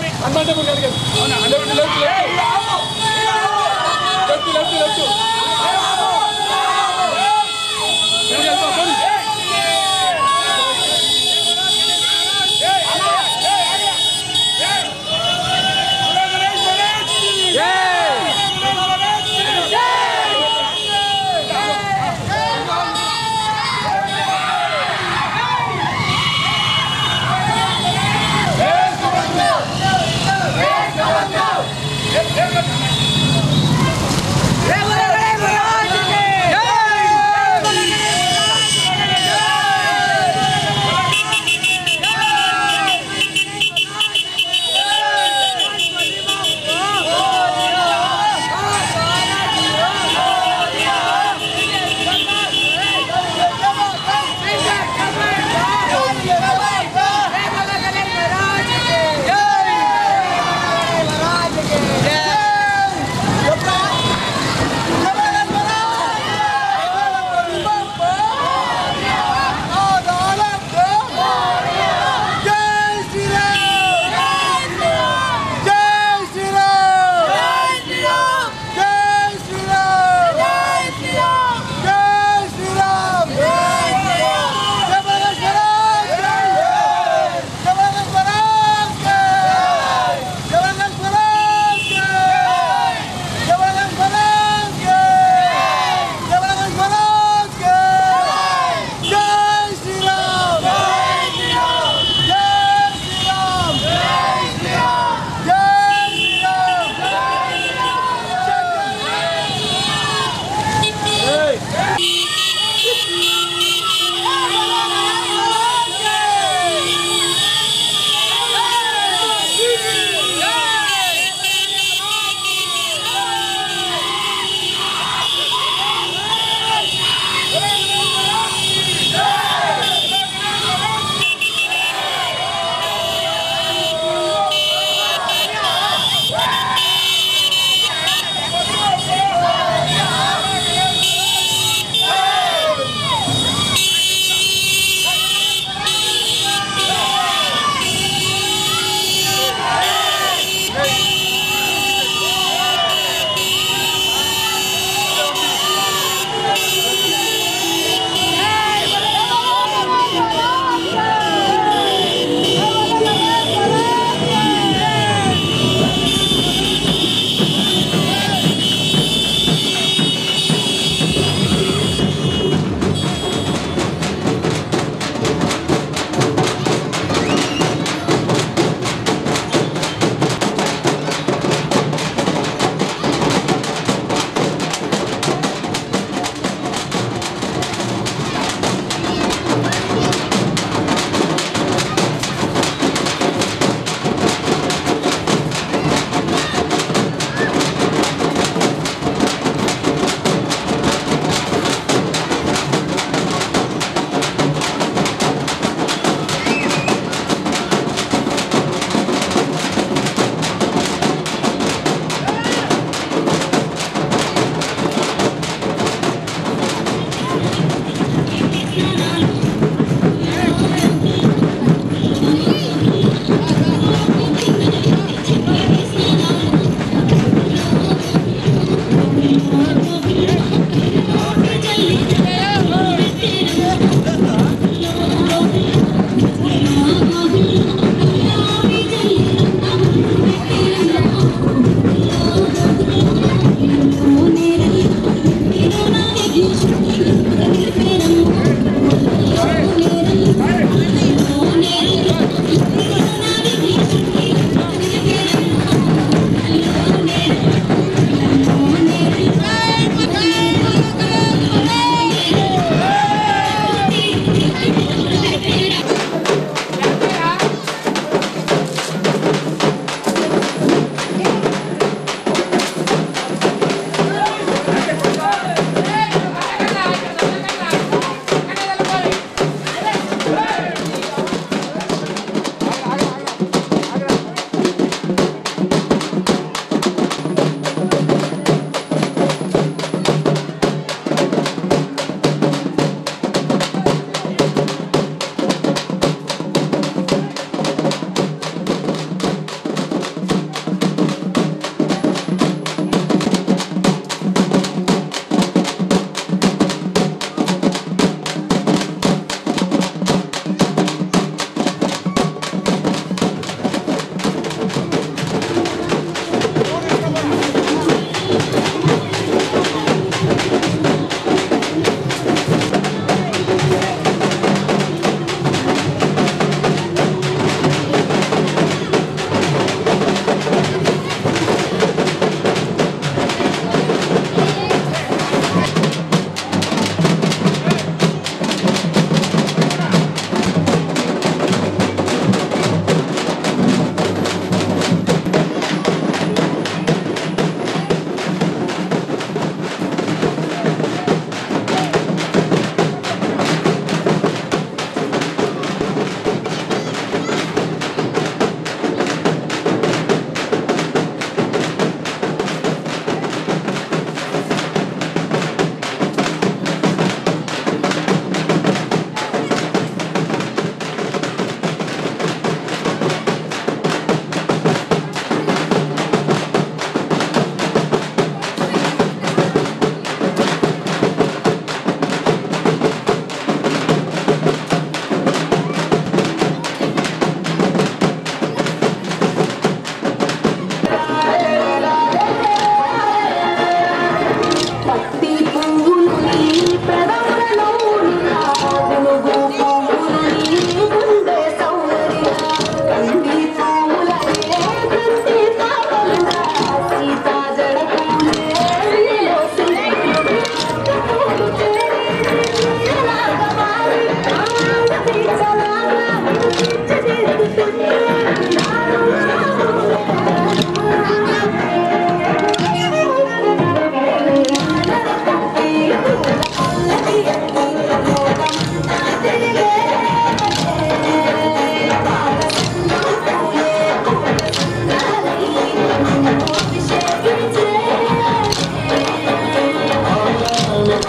Hanuman temple కాడికి వెళ్ళి. అందరూ ఉండి left left left left left కాడికి వెళ్ళిపో, పోనీ. రేపు రేపు రేపు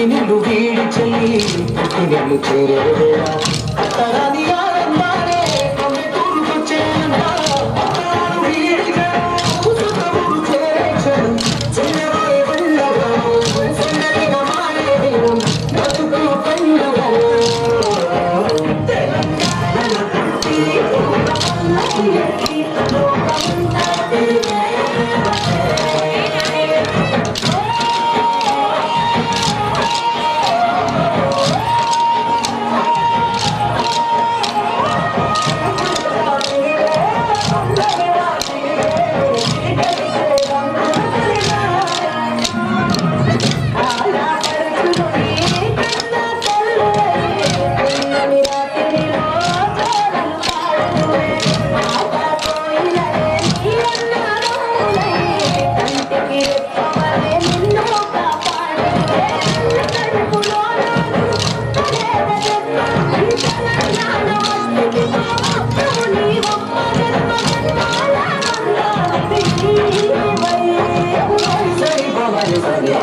పుట్టినిల్లు వీడి చెల్లి పుట్టినిల్లు చేరేవేళ తరాని ఆనందానే తొమ్మిది తూర్పుకొచ్చేనంట. తరాలు వీడి జనం, సుతములు చేరే క్షణం. చిన్నవారి పండుగలు, సన్నగిన మారే దినం, బతుకుల పండుగలు. తెలంగాణ పుట్టి, సరి భవని సరి.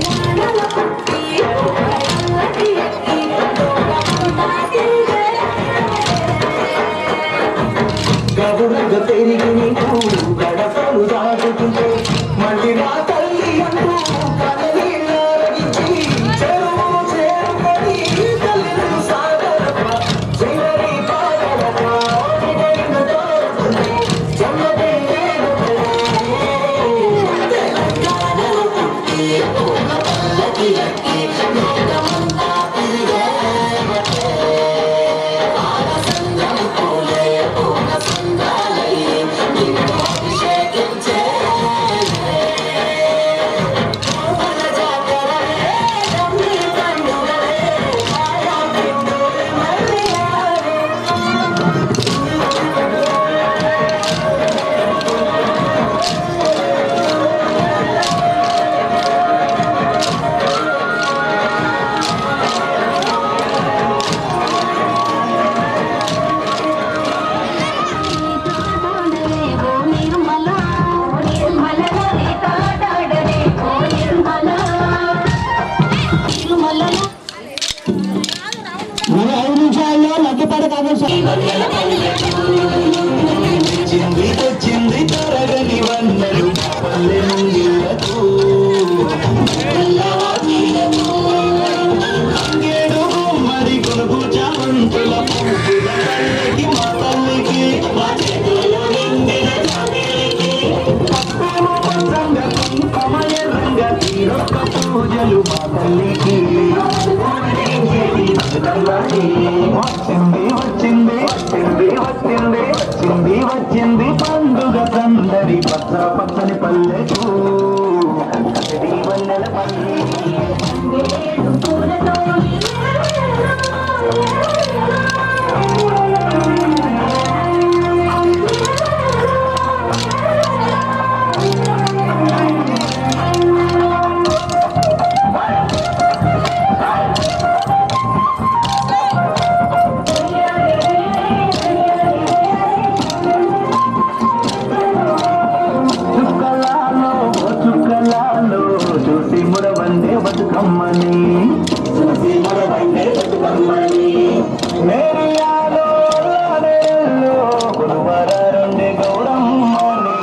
గబురుగా పెరిగి నీకు గడపలు దాటుతుంటే మళ్ళీ మా తల్లి అంటూ కన్నీళ్ళారగించి చెరువు చేరుకొని తల్లిని సాగరప్ప చివరి పాదరప్ప చివరిన దోరుతుంది చెమ్మటే తెలంగాణలో పుట్టి పూల పల్లకి ఎక్కి లోకమంతా తిరిగేవటే. పాల సంద్రం పూలే పూల సంద్రాలై నిన్ను అభిషేకించే పూల జాతరలే నమ్మి పండుగలే ఆయా పిండులే మళ్ళీ ఆడే. మన ఐదు నిమిషాల్లో లగ్గిపడ చింది తెచ్చింది తరగని వందలు పల్లె ముంగిళ్ళకు అంగేడు గుమ్మడి కొనుగు చామంతుల పువ్వుల కళ్ళకి మా తల్లికి మా చేతుల్లో నిండిన జాబిలికి పసుపు పచ్చంగ కుంకుమ ఎర్రంగ తీరొక్క పూజలు మా తల్లికి వచ్చింది వచ్చింది వచ్చింది వచ్చింది వచ్చింది వచ్చింది పండుగ సందడి పచ్చ పచ్చని పల్లెకు కసడి వన్నెల పల్లె చుక్కలాలో చుక్కలాలో చూసి మురవండే బతుకమ్మని చూసి మురవండే బతుకమ్మని మేరియాలో లాడేలో కురువర రెండే గౌరమ్మని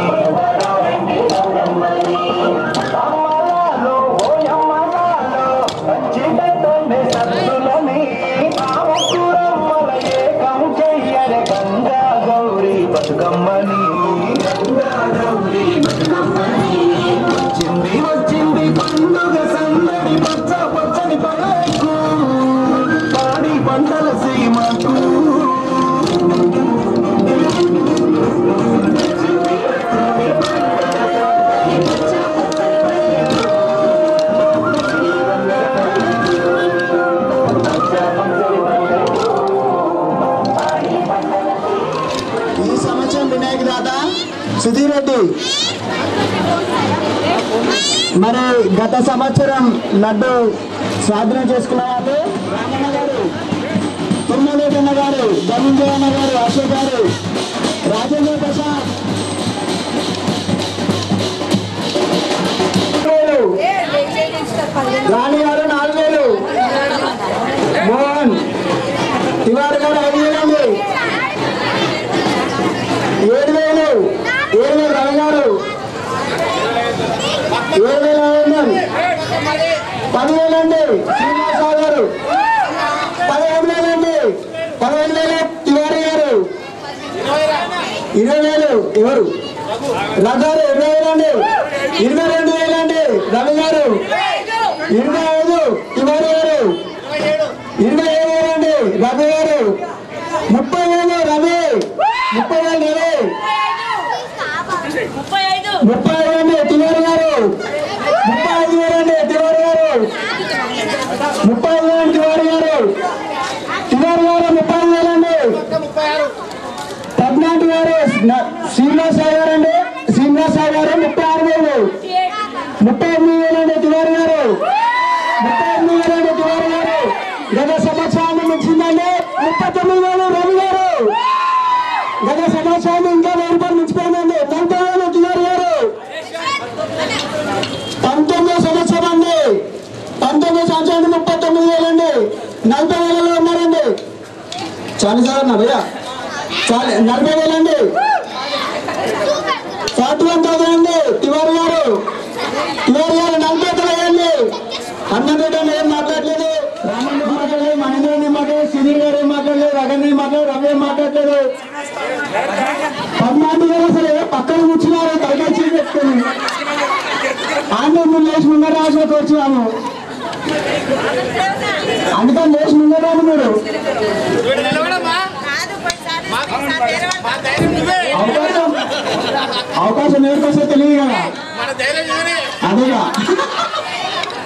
అమ్మలాలో ఓయమ్మలాలో పచ్చిదతోనే సత్తులని ఆముకురమ్మల ఏకం చెయ్యరే గంగా గౌరీ బతుకమ్మని గంగా గౌరీ బతుకమ్మని వచ్చింది వచ్చింది పండుగ సందడి పచ్చ పచ్చని పల్లెకు పాడి పంటల సీమకు ఈ సంవత్సరం వినాయక దాత సుధీర్ రెడ్డి మరి గత సంవత్సరం లడ్డు స్వాధీనం చేసుకున్న వాళ్ళు రామన్న గారు తిరుమలేటి అన్న గారు ధనంజయ అన్న గారు అశోక్ గారు రాజేంద్ర ప్రసాద్ రాణి గారు నాలుగు పదివేలు అండి శ్రీనివాసరావు గారు పదిహేను వేలు అండి పదిహేను వేలు తివారి గారు ఇరవై వేలు ఎవరు రఘు గారు ఇరవై వేలు అండి ఇరవై రెండు వేలు అండి రవి గారు ఇరవై ఐదు తివారి గారు ఇరవై ఏడు వేలు అండి రవి గారు ముప్పై వేలు రవి ముప్పై వేలు రవి ముప్పై ఐదు ముప్పై ఐదు అండి తివారి గారు ముప్పై ఐదు వేలు అండి తివారి గారు ముప్పై ఐదు వేలు తివారి గారు తివారి గారు ముప్పై ఐదు వేలు అండి పద్నాలుగు గారు న- శ్రీనివాసరావు గారు అండి శ్రీనివాసరావు గారు ముప్పై ఆరు వేలు ముప్పై ఎనిమిది వేలు అండి తివారి గారు ముప్పై ఎనిమిది వేలు అండి తివారి గారు గత సంవత్సరాన్ని మించిందండి ముప్పై తొమ్మిది వేలు రవి గారు గత సంవత్సరాన్ని ఇంకా వెయ్యి రూపాయలు మించిపోయిందండి నలభై వేలు తివారి గారు పంతొమ్మిదో సంవత్సరం అండి పంతొమ్మిది సంవత్సరానికి ముప్పై తొమ్మిది వేలు అండి నలభై వేలలో ఉన్నారండి చాలు సార్ అన్న భయ్యా చాలు నలభై వేలు అండి ఫార్టీ వన్ థౌసండ్ అండి తివారి గారు తివారి గారు నలభై వేలు వేయండి అన్నం పెట్టండి ఏం మాట్లాడలేదు రామన్ మాట్లాడలేదు మహేంద్ర రెడ్డి మాట్లాడలేదు సుధీర్ గారు ఏం మాట్లాడలేదు రగన్ రెడ్డి మాట్లాడలేదు రవి ఏం మాట్లాడలేదు పద్నాలుగు వేలు అసలు పక్కన కూర్చున్నారు తలకాయ చీర పెట్టుకుని ఆంధ్ర లేచి ముందర రాజులకు వచ్చినాము అందుకని లేచి ముందర రాము మీరు అవకాశం అవకాశం ఎవరికొస్తే తెలియదు కదా మన ధైర్యం చూడండి అదేగా